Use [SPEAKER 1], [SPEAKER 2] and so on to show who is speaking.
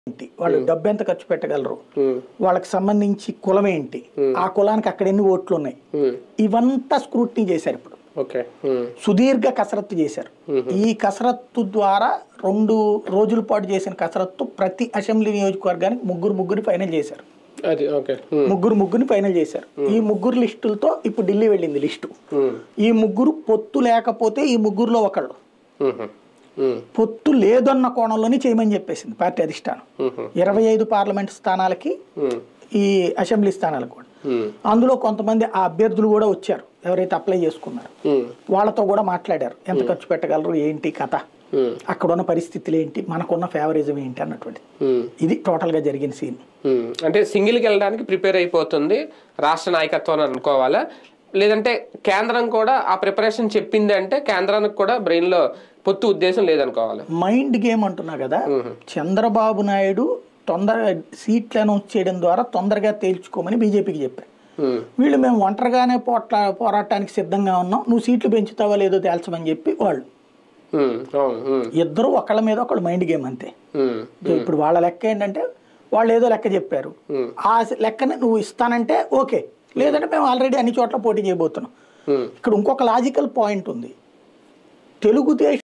[SPEAKER 1] ఏంటి వాళ్ళు డబ్బు ఎంత ఖర్చు పెట్టగలరు
[SPEAKER 2] ఉమ్,
[SPEAKER 1] వాళ్ళకి సంబంధించి కులం ఏంటి ఆ కులానికి అక్కడ ఎన్ని ఓట్లు ఉన్నాయి
[SPEAKER 2] ఉమ్,
[SPEAKER 1] ఇవంతా స్క్రూట్నీ చేశారు ఇప్పుడు
[SPEAKER 2] ఓకే ఉమ్,
[SPEAKER 1] సుదీర్ఘ కసరత్తు చేశారు ఈ కసరత్తు ద్వారా రెండు రోజుల పాటు చేసిన కసరత్తు ప్రతి అసెంబ్లీ నియోజకవర్గానికి ముగ్గురు ముగ్గురు ఫైనల్ చేశారు
[SPEAKER 2] అది ఓకే ఉమ్,
[SPEAKER 1] ముగ్గురు ముగ్గురిని ఫైనల్ చేశారు ఈ ముగ్గురు లిస్టులతో ఇప్పుడు ఢిల్లీ వెళ్ళింది లిస్టు
[SPEAKER 2] ఉమ్,
[SPEAKER 1] ఈ ముగ్గురు పొత్తు లేకపోతే ఈ ముగ్గురులో ఒకళ్ళు
[SPEAKER 2] ఉమ్, ఉమ్,
[SPEAKER 1] పొత్తు లేదన్న కోణంలోనే చేయమని చెప్పేసింది పార్టీ అధిష్టానం
[SPEAKER 2] ఉమ్,
[SPEAKER 1] ఇరవై ఐదు పార్లమెంట్ స్థానాలకి
[SPEAKER 2] ఉమ్,
[SPEAKER 1] ఈ అసెంబ్లీ స్థానాలకు కూడా
[SPEAKER 2] ఉమ్,
[SPEAKER 1] అందులో కొంతమంది ఆ అభ్యర్థులు కూడా వచ్చారు ఎవరైతే అప్లై చేసుకున్నారో
[SPEAKER 2] ఉమ్,
[SPEAKER 1] వాళ్ళతో కూడా మాట్లాడారు ఎంత ఖర్చు పెట్టగలరు ఏంటి కథ
[SPEAKER 2] ఉమ్,
[SPEAKER 1] అక్కడ ఉన్న పరిస్థితులు ఏంటి మనకున్న ఫేవరిజం ఏంటి అన్నటువంటిది
[SPEAKER 2] ఉమ్.
[SPEAKER 1] ఇది టోటల్గా జరిగిన సీన్
[SPEAKER 2] ఉమ్, అంటే సింగిల్కి వెళ్ళడానికి ప్రిపేర్ అయిపోతుంది రాష్ట్ర నాయకత్వం అని అనుకోవాలా లేదంటే కేంద్రం కూడా ఆ ప్రిపరేషన్ చెప్పింది అంటే కేంద్రానికి కూడా బ్రెయిన్లో పొత్తు ఉద్దేశం లేదనుకోవాలి
[SPEAKER 1] మైండ్ గేమ్ అంటున్నా కదా చంద్రబాబు నాయుడు తొందరగా సీట్లు అనౌన్స్ చేయడం ద్వారా తొందరగా తేల్చుకోమని బీజేపీకి చెప్పారు
[SPEAKER 2] ఉమ్,
[SPEAKER 1] వీళ్ళు మేము ఒంటరిగానే పోట్లా పోరాటానికి సిద్ధంగా ఉన్నాం నువ్వు సీట్లు పెంచుతావా లేదో తేల్చమని చెప్పి వాళ్ళు
[SPEAKER 2] ఉమ్, అవును ఉమ్,
[SPEAKER 1] ఇద్దరు ఒకళ్ళ మీద ఒకళ్ళు మైండ్ గేమ్ అంతే
[SPEAKER 2] ఉమ్,
[SPEAKER 1] ఇప్పుడు వాళ్ళ లెక్క ఏంటంటే వాళ్ళు ఏదో లెక్క చెప్పారు ఆ లెక్కని నువ్వు ఇస్తానంటే ఓకే లేదంటే మేము ఆల్రెడీ అన్ని చోట్ల పోటీ చేయబోతున్నాం
[SPEAKER 2] ఉమ్.
[SPEAKER 1] ఇక్కడ ఇంకొక లాజికల్ పాయింట్ ఉంది తెలుగుదేశం